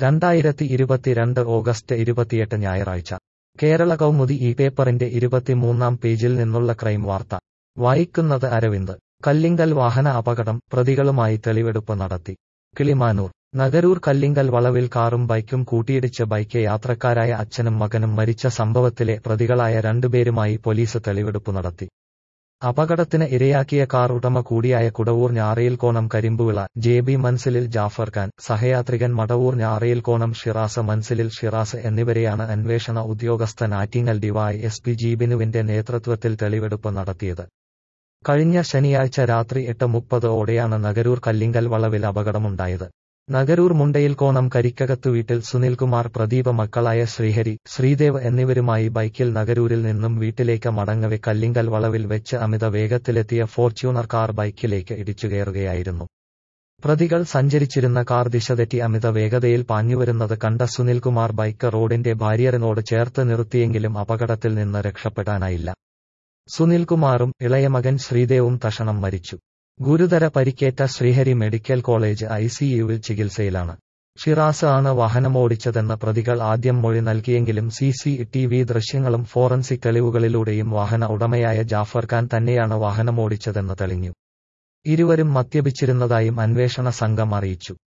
രണ്ടായിരത്തി ഇരുപത്തിരണ്ട് ഓഗസ്റ്റ് ഇരുപത്തിയെട്ട് ഞായറാഴ്ച കേരള കൗമുദി ഈ പേപ്പറിന്റെ ഇരുപത്തിമൂന്നാം പേജിൽ നിന്നുള്ള ക്രൈം വാർത്ത വായിക്കുന്നത് അരവിന്ദ് കല്ലിങ്കൽ വാഹന അപകടം പ്രതികളുമായി തെളിവെടുപ്പ് നടത്തി കിളിമാനൂർ നഗരൂർ കല്ലിങ്കൽ വളവിൽ കാറും ബൈക്കും കൂട്ടിയിടിച്ച് ബൈക്ക് യാത്രക്കാരായ അച്ഛനും മകനും മരിച്ച സംഭവത്തിലെ പ്രതികളായ രണ്ടുപേരുമായി പോലീസ് തെളിവെടുപ്പ് നടത്തി അപകടത്തിന് ഇരയാക്കിയ കാർ ഉടമ കൂടിയായ കുടവൂർ ഞാറയിൽക്കോണം കരിമ്പുവിള ജെ ബി മൻസിലിൽ ജാഫർ ഖാൻ സഹയാത്രികൻ മടവൂർ ഞാറയിൽക്കോണം ഷിറാസ് മൻസിലിൽ ഷിറാസ് എന്നിവരെയാണ് അന്വേഷണ ഉദ്യോഗസ്ഥൻ ആറ്റിങ്ങൽ ഡിവൈ എസ് പി ജീബിനുവിന്റെ നേതൃത്വത്തിൽ തെളിവെടുപ്പ് നടത്തിയത് കഴിഞ്ഞ ശനിയാഴ്ച രാത്രി എട്ട് മുപ്പത് ഓടെയാണ് നഗരൂർ കല്ലിങ്കൽ വളവിൽ അപകടമുണ്ടായത് നഗരൂർ മുണ്ടയിൽക്കോണം കരിക്കകത്തു വീട്ടിൽ സുനിൽകുമാർ പ്രദീപ മക്കളായ ശ്രീഹരി ശ്രീദേവ് എന്നിവരുമായി ബൈക്കിൽ നഗരൂരിൽ നിന്നും വീട്ടിലേക്ക് മടങ്ങവെ കല്ലിങ്കൽ വളവിൽ വെച്ച് അമിത വേഗത്തിലെത്തിയ ഫോർച്യൂണർ കാർ ബൈക്കിലേക്ക് ഇടിച്ചുകയറുകയായിരുന്നു പ്രതികൾ സഞ്ചരിച്ചിരുന്ന കാർ ദിശതെറ്റി അമിത വേഗതയിൽ പാഞ്ഞുവരുന്നത് കണ്ട സുനിൽകുമാർ ബൈക്ക് റോഡിന്റെ ബാരിയറിനോട് ചേർത്ത് നിർത്തിയെങ്കിലും അപകടത്തിൽ നിന്ന് രക്ഷപ്പെടാനായില്ല സുനിൽകുമാറും ഇളയമകൻ ശ്രീദേവും തഷണം മരിച്ചു ഗുരുതര പരിക്കേറ്റ ശ്രീഹരി മെഡിക്കൽ കോളേജ് ഐസിയുവിൽ ചികിത്സയിലാണ് ഷിറാസ് ആണ് വാഹനമോടിച്ചതെന്ന് പ്രതികൾ ആദ്യം മൊഴി നൽകിയെങ്കിലും സി സി ടി വി ദൃശ്യങ്ങളും ഫോറൻസിക് തെളിവുകളിലൂടെയും വാഹന ഉടമയായ ജാഫർ ഖാൻ തന്നെയാണ് വാഹനമോടിച്ചതെന്ന് തെളിഞ്ഞു ഇരുവരും മദ്യപിച്ചിരുന്നതായും അന്വേഷണ സംഘം അറിയിച്ചു